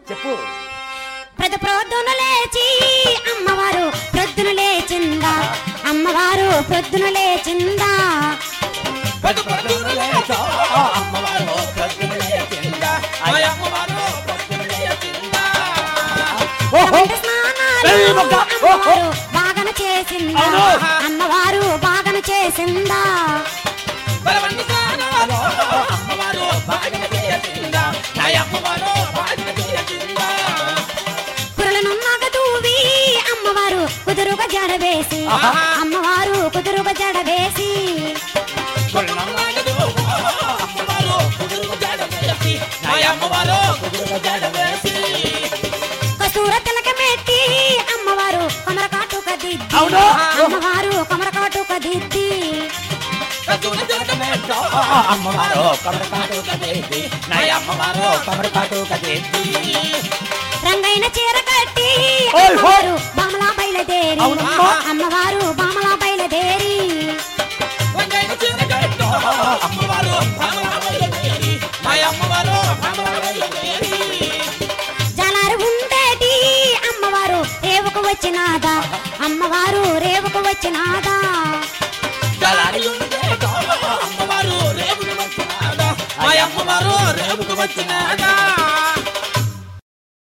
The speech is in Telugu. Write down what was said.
చెప్పు ప్రతి ప్రొద్దున లేచి అమ్మవారు ప్రొద్దున లేచిందా అమ్మవారు ప్రొద్దున లేచిందా ప్రతి పొద్దున లేచా, అమ్మవారు ప్రొద్దున లేచిందా. ఆ అమ్మవారు ప్రొద్దున లేచిందా. ఓహో రవంటి స్నానాలు ఏయ్ మొక్క! ఓహో! అమ్మవారు బాగన చేసిందా అవును. అమ్మవారు బాగన చేసిందా బలవంతి స్నానాలు, అమ్మవారు బాగా చేసిందా. ఆ అమ్మవారు బాగా చేసిందా. కురలనున్నాక తూవి అమ్మవారు కుదురుగా జడవేసి ఆహా. అమ్మవారు కుదురుగా జడవేసి కొల్లమ్మగదు, అమ్మవారు కుదురుగా జడ వేసి. ఆ అమ్మవారు కుదురుగా జడ వేసి. కస్తూర తిలక మెట్టి అమ్మవారు కమర కాటుక దిద్ది అవును. అమ్మవారు కమర కాటుక దిద్ది కస్తూరి తిలకమేటో, అమ్మవారు కమర కాటుక దేవి. నా అమ్మవారు కమర కాటుక దేవి. రంగైన చీర కట్టి ఓయ్ హో. అమ్మవారు బామలా బయలుదేరి అవునమ్మా. అమ్మవారు బామలా బయలుదేరి వంగైన చీరగట్టు, అమ్మవారు భామల బయలుదేరి. నా అమ్మవారు భామల బయలుదేరి. జలారు ఉండేటి అమ్మవారు రేవుకు వచ్చినాదా అమ్మవారు రేవుకు వచ్చినాదా దళారి ఉండేటో, అమ్మవారు రేవుకు వచ్చినాదా. మా అమ్మవారు రేవుకు వచ్చినాదా